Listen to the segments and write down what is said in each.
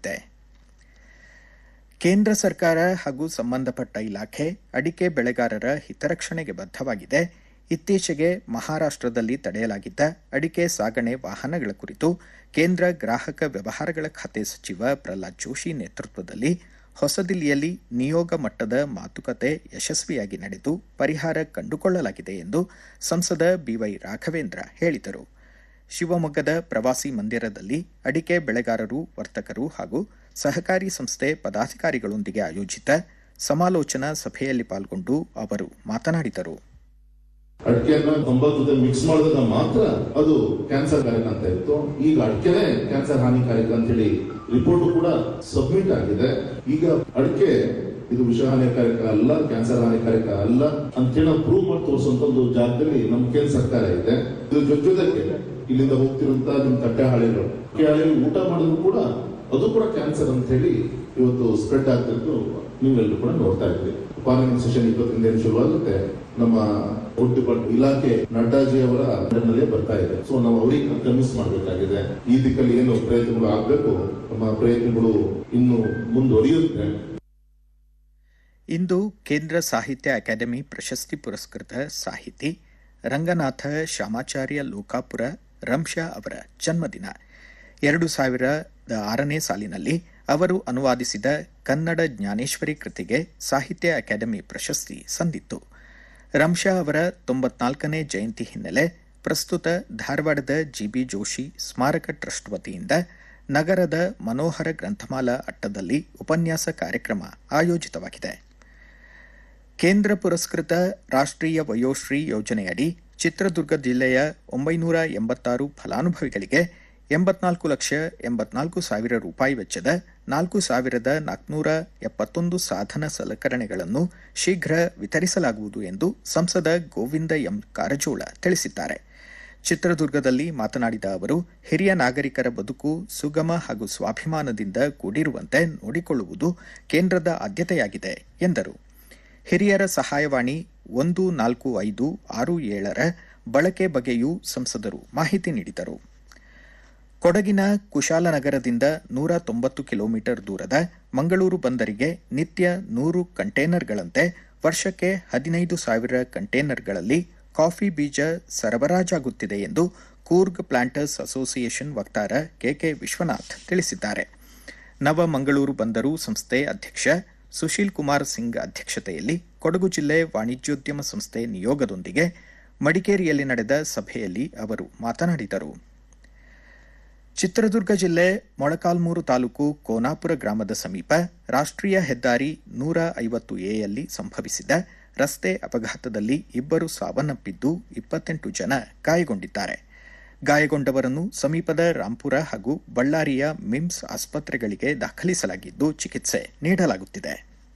ತಿಳಿಸಿದೆ ಕೇಂದ್ರ ಸರ್ಕಾರ ಹಾಗೂ ಸಂಬಂಧಪಟ್ಟ ಇಲಾಖೆ ಅಡಿಕೆ ಬೆಳೆಗಾರರ ಹಿತರಕ್ಷಣೆಗೆ ಬದ್ಧವಾಗಿದೆ ಇತ್ತೀಚೆಗೆ ಮಹಾರಾಷ್ಟದಲ್ಲಿ ತಡೆಯಲಾಗಿದ್ದ ಅಡಿಕೆ ಸಾಗಣೆ ವಾಹನಗಳ ಕುರಿತು ಕೇಂದ್ರ ಗ್ರಾಹಕ ವ್ಯವಹಾರಗಳ ಖಾತೆ ಸಚಿವ ಪ್ರಹ್ಲಾದ್ ಜೋಶಿ ನೇತೃತ್ವದಲ್ಲಿ ಹೊಸದಿಲ್ಲಿಯಲ್ಲಿ ನಿಯೋಗ ಮಟ್ಟದ ಮಾತುಕತೆ ಯಶಸ್ವಿಯಾಗಿ ನಡೆದು ಪರಿಹಾರ ಕಂಡುಕೊಳ್ಳಲಾಗಿದೆ ಎಂದು ಸಂಸದ ಬಿವೈ ರಾಘವೇಂದ್ರ ಹೇಳಿದರು ಶಿವಮೊಗ್ಗದ ಪ್ರವಾಸಿ ಮಂದಿರದಲ್ಲಿ ಅಡಿಕೆ ಬೆಳೆಗಾರರು ವರ್ತಕರು ಹಾಗೂ ಸಹಕಾರಿ ಸಂಸ್ಥೆ ಪದಾಧಿಕಾರಿಗಳೊಂದಿಗೆ ಆಯೋಜಿತ ಸಮಾಲೋಚನಾ ಸಭೆಯಲ್ಲಿ ಪಾಲ್ಗೊಂಡು ಅವರು ಮಾತನಾಡಿದರು ಅಡಿಕೆಯನ್ನ ತಂಬಾಕು ಜೊತೆ ಮಿಕ್ಸ್ ಮಾಡಿದಾಗ ಮಾತ್ರ ಅದು ಕ್ಯಾನ್ಸರ್ ಕಾರಕ ಅಂತ ಇತ್ತು ಈಗ ಅಡಿಕೆನೆ ಕ್ಯಾನ್ಸರ್ ಹಾನಿಕಾರಕ ಅಂತ ಹೇಳಿ ರಿಪೋರ್ಟ್ ಕೂಡ ಸಬ್ಮಿಟ್ ಆಗಿದೆ ಈಗ ಅಡಿಕೆ ಇದು ವಿಷ ಹಾನಿಕಾರಕ ಅಲ್ಲ ಕ್ಯಾನ್ಸರ್ ಹಾನಿಕಾರಕ ಅಲ್ಲ ಅಂತ ಹೇಳಿ ನಾವು ಪ್ರೂವ್ ಮಾಡಿ ತೋರಿಸುವಂತ ಒಂದು ಜಾಗದಲ್ಲಿ ನಮ್ಮ ಕೇಂದ್ರ ಸರ್ಕಾರ ಇದೆ ಇದ್ರ ಜೊತೆ ಜೊತೆಗೆ ಇಲ್ಲಿಂದ ಹೋಗ್ತಿರುವಂತ ನಿಮ್ ತಟ್ಟೆ ಹಾಳೆಗಳು ತಟ್ಟೆ ಹಾಳೆಗಳು ಊಟ ಮಾಡಿದ್ರು ಕೂಡ ಅದು ಕೂಡ ಕ್ಯಾನ್ಸರ್ ಅಂತ ಹೇಳಿ ಇವತ್ತು ಸ್ಪ್ರೆಡ್ ಆಗ್ತಿದ್ದು ನೀವೆಲ್ಲರೂ ಕೂಡ ನೋಡ್ತಾ ಇದ್ರಿ ಪಾರ್ಲಿಮೆಂಟ್ ಸೆಷನ್ ಇಪ್ಪತ್ತರಿಂದ ಶುರುವಾಗುತ್ತೆ ನಮ್ಮ ಫುಡ್ ಡಿಪಾರ್ಟ್ಮೆಂಟ್ ಇಲಾಖೆ ನಡ್ಡಾಜಿ ಅವರ ಅಂಡರ್ನಲ್ಲೇ ಬರ್ತಾ ಇದೆ ಸೊ ನಾವು ಅವರಿಗೆ ಕನ್ವಿನ್ಸ್ ಮಾಡಬೇಕಾಗಿದೆ ಈ ದಿಕ್ಕಲ್ಲಿ ಏನು ಪ್ರಯತ್ನಗಳು ಆಗ್ಬೇಕು ನಮ್ಮ ಪ್ರಯತ್ನಗಳು ಇನ್ನು ಮುಂದುವರಿಯುತ್ತೆ ಇಂದು ಕೇಂದ್ರ ಸಾಹಿತ್ಯ ಅಕಾಡೆಮಿ ಪ್ರಶಸ್ತಿ ಪುರಸ್ಕೃತ ಸಾಹಿತಿ ರಂಗನಾಥ ಶ್ಯಾಮಾಚಾರ್ಯ ಲೋಕಾಪುರ ರಂಶಾ ಅವರ ಜನ್ಮದಿನ ಎರಡು ಸಾವಿರದ ಆರನೇ ಸಾಲಿನಲ್ಲಿ ಅವರು ಅನುವಾದಿಸಿದ ಕನ್ನಡ ಜ್ಞಾನೇಶ್ವರಿ ಕೃತಿಗೆ ಸಾಹಿತ್ಯ ಅಕಾಡೆಮಿ ಪ್ರಶಸ್ತಿ ಸಂದಿತ್ತು ರಂಶಾ ಅವರ ತೊಂಬತ್ನಾಲ್ಕನೇ ಜಯಂತಿ ಹಿನ್ನೆಲೆ ಪ್ರಸ್ತುತ ಧಾರವಾಡದ ಜಿಬಿ ಜೋಶಿ ಸ್ಮಾರಕ ಟ್ರಸ್ಟ್ ವತಿಯಿಂದ ನಗರದ ಮನೋಹರ ಗ್ರಂಥಮಾಲಾ ಅಟ್ಟದಲ್ಲಿ ಉಪನ್ಯಾಸ ಕಾರ್ಯಕ್ರಮ ಆಯೋಜಿತವಾಗಿದೆ ಕೇಂದ್ರ ಪುರಸ್ಕೃತ ರಾಷ್ಟ್ರೀಯ ವಯೋಶ್ರೀ ಯೋಜನೆಯಡಿ ಚಿತ್ರದುರ್ಗ ಜಿಲ್ಲೆಯ ಒಂಬೈನೂರ ಎಂಬತ್ತಾರು ಫಲಾನುಭವಿಗಳಿಗೆ ಎಂಬತ್ನಾಲ್ಕು ಲಕ್ಷ ಎಂಬತ್ನಾಲ್ಕು ಸಾವಿರ ರೂಪಾಯಿ ವೆಚ್ಚದ ನಾಲ್ಕು ಸಾವಿರದ ನಾಲ್ಕುನೂರ ಎಪ್ಪತ್ತೊಂದು ಸಾಧನ ಸಲಕರಣೆಗಳನ್ನು ಶೀಘ್ರ ವಿತರಿಸಲಾಗುವುದು ಎಂದು ಸಂಸದ ಗೋವಿಂದ ಎಂ ಕಾರಜೋಳ ತಿಳಿಸಿದ್ದಾರೆ ಚಿತ್ರದುರ್ಗದಲ್ಲಿ ಮಾತನಾಡಿದ ಅವರು ಹಿರಿಯ ನಾಗರಿಕರ ಬದುಕು ಸುಗಮ ಹಾಗೂ ಸ್ವಾಭಿಮಾನದಿಂದ ಕೂಡಿರುವಂತೆ ನೋಡಿಕೊಳ್ಳುವುದು ಕೇಂದ್ರದ ಆದ್ಯತೆಯಾಗಿದೆ ಎಂದರು ಹಿರಿಯರ ಸಹಾಯವಾಣಿ ಒಂದು ನಾಲ್ಕು ಐದು ಆರು ಏಳರ ಬಳಕೆ ಬಗ್ಗೆಯೂ ಸಂಸದರು ಮಾಹಿತಿ ನೀಡಿದರು ಕೊಡಗಿನ ಕುಶಾಲನಗರದಿಂದ ನೂರ ತೊಂಬತ್ತು ಕಿಲೋಮೀಟರ್ ದೂರದ ಮಂಗಳೂರು ಬಂದರಿಗೆ ನಿತ್ಯ ನೂರು ಕಂಟೇನರ್ಗಳಂತೆ ವರ್ಷಕ್ಕೆ ಹದಿನೈದು ಸಾವಿರ ಕಂಟೇನರ್ಗಳಲ್ಲಿ ಕಾಫಿ ಬೀಜ ಸರಬರಾಜಾಗುತ್ತಿದೆ ಎಂದು ಕೂರ್ಗ್ ಪ್ಲಾಂಟರ್ಸ್ ಅಸೋಸಿಯೇಷನ್ ವಕ್ತಾರ ಕೆಕೆ ವಿಶ್ವನಾಥ್ ತಿಳಿಸಿದ್ದಾರೆ ನವ ಮಂಗಳೂರು ಬಂದರು ಸಂಸ್ಥೆ ಅಧ್ಯಕ್ಷ ಸುಶೀಲ್ ಕುಮಾರ್ ಸಿಂಗ್ ಅಧ್ಯಕ್ಷತೆಯಲ್ಲಿ ಕೊಡಗು ಜಿಲ್ಲೆ ವಾಣಿಜ್ಯೋದ್ಯಮ ಸಂಸ್ಥೆ ನಿಯೋಗದೊಂದಿಗೆ ಮಡಿಕೇರಿಯಲ್ಲಿ ನಡೆದ ಸಭೆಯಲ್ಲಿ ಅವರು ಮಾತನಾಡಿದರು ಚಿತ್ರದುರ್ಗ ಜಿಲ್ಲೆ ಮೊಳಕಾಲ್ಮೂರು ತಾಲೂಕು ಕೋನಾಪುರ ಗ್ರಾಮದ ಸಮೀಪ ರಾಷ್ಟ್ರೀಯ ಹೆದ್ದಾರಿ ನೂರ ಐವತ್ತು ಎಯಲ್ಲಿ ಸಂಭವಿಸಿದ ರಸ್ತೆ ಅಪಘಾತದಲ್ಲಿ ಇಬ್ಬರು ಸಾವನ್ನಪ್ಪಿದ್ದು ಇಪ್ಪತ್ತೆಂಟು ಜನ ಗಾಯಗೊಂಡಿದ್ದಾರೆ ಗಾಯಗೊಂಡವರನ್ನು ಸಮೀಪದ ರಾಂಪುರ ಹಾಗೂ ಬಳ್ಳಾರಿಯ ಮಿಮ್ಸ್ ಆಸ್ಪತ್ರೆಗಳಿಗೆ ದಾಖಲಿಸಲಾಗಿದ್ದು ಚಿಕಿತ್ಸೆ ನೀಡಲಾಗುತ್ತಿದೆ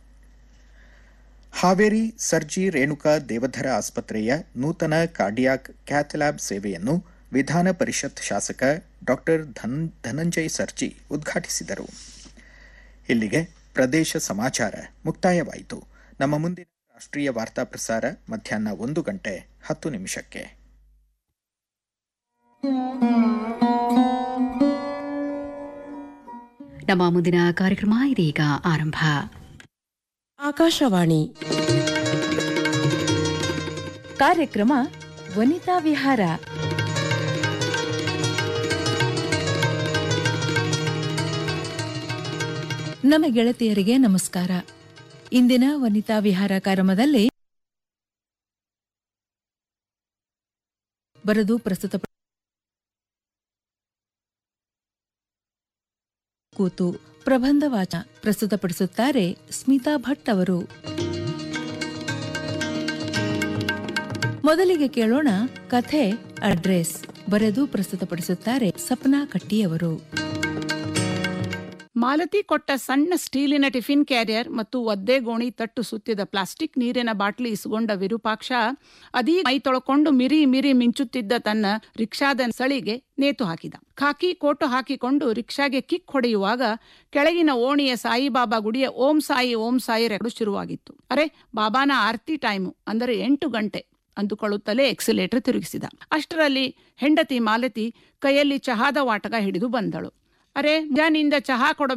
ಹಾವೇರಿ ಸರ್ಜಿ ರೇಣುಕಾ ದೇವಧರ ಆಸ್ಪತ್ರೆಯ ನೂತನ ಕಾರ್ಡಿಯಾಕ್ ಕ್ಯಾಥ್ಲ್ಯಾಬ್ ಸೇವೆಯನ್ನು ವಿಧಾನ ಪರಿಷತ್ ಶಾಸಕ ಡಾಕ್ಟರ್ ಧನಂಜಯ್ ಸರ್ಜಿ ಉದ್ಘಾಟಿಸಿದರು ಇಲ್ಲಿಗೆ ಪ್ರದೇಶ ಸಮಾಚಾರ ಮುಕ್ತಾಯವಾಯಿತು ನಮ್ಮ ಮುಂದಿನ ರಾಷ್ಟ್ರೀಯ ವಾರ್ತಾ ಪ್ರಸಾರ ಮಧ್ಯಾಹ್ನ ಒಂದು ಗಂಟೆ ಹತ್ತು ನಿಮಿಷಕ್ಕೆ ನಮ್ಮ ಮುಂದಿನ ಕಾರ್ಯಕ್ರಮ ಇದೀಗ ಆರಂಭ ಆಕಾಶವಾಣಿ ಕಾರ್ಯಕ್ರಮ ವನಿತಾ ವಿಹಾರ ನಮ್ಮ ಗೆಳತಿಯರಿಗೆ ನಮಸ್ಕಾರ ಇಂದಿನ ವನಿತಾ ವಿಹಾರ ಕಾರ್ಯಕ್ರಮದಲ್ಲಿ ಬರೆದು ಪ್ರಸ್ತುತ ಕೂತು ಪ್ರಬಂಧ ವಾಚ ಪ್ರಸ್ತುತಪಡಿಸುತ್ತಾರೆ ಸ್ಮಿತಾ ಭಟ್ ಅವರು ಮೊದಲಿಗೆ ಕೇಳೋಣ ಕಥೆ ಅಡ್ರೆಸ್ ಬರೆದು ಪ್ರಸ್ತುತಪಡಿಸುತ್ತಾರೆ ಸಪ್ನಾ ಕಟ್ಟಿಯವರು ಮಾಲತಿ ಕೊಟ್ಟ ಸಣ್ಣ ಸ್ಟೀಲಿನ ಟಿಫಿನ್ ಕ್ಯಾರಿಯರ್ ಮತ್ತು ಒದ್ದೆ ಗೋಣಿ ತಟ್ಟು ಸುತ್ತಿದ ಪ್ಲಾಸ್ಟಿಕ್ ನೀರಿನ ಬಾಟ್ಲಿ ಇಸುಗೊಂಡ ವಿರೂಪಾಕ್ಷ ಅದೀ ಮೈ ತೊಳ್ಕೊಂಡು ಮಿರಿ ಮಿರಿ ಮಿಂಚುತ್ತಿದ್ದ ತನ್ನ ರಿಕ್ಷಾದ ಸಳಿಗೆ ನೇತು ಹಾಕಿದ ಖಾಕಿ ಕೋಟು ಹಾಕಿಕೊಂಡು ರಿಕ್ಷಾಗೆ ಕಿಕ್ ಹೊಡೆಯುವಾಗ ಕೆಳಗಿನ ಓಣಿಯ ಸಾಯಿಬಾಬಾ ಗುಡಿಯ ಓಂ ಸಾಯಿ ಓಂ ಸಾಯಿ ರೆಕಡು ಶುರುವಾಗಿತ್ತು ಅರೆ ಬಾಬಾನ ಆರ್ತಿ ಟೈಮು ಅಂದರೆ ಎಂಟು ಗಂಟೆ ಅಂದುಕೊಳ್ಳುತ್ತಲೇ ಎಕ್ಸಿಲೇಟರ್ ತಿರುಗಿಸಿದ ಅಷ್ಟರಲ್ಲಿ ಹೆಂಡತಿ ಮಾಲತಿ ಕೈಯಲ್ಲಿ ಚಹಾದ ವಾಟಕ ಹಿಡಿದು ಬಂದಳು ಅರೆ ಮುಂಜಾನಿಂದ ಚಹಾ ಕೊಡ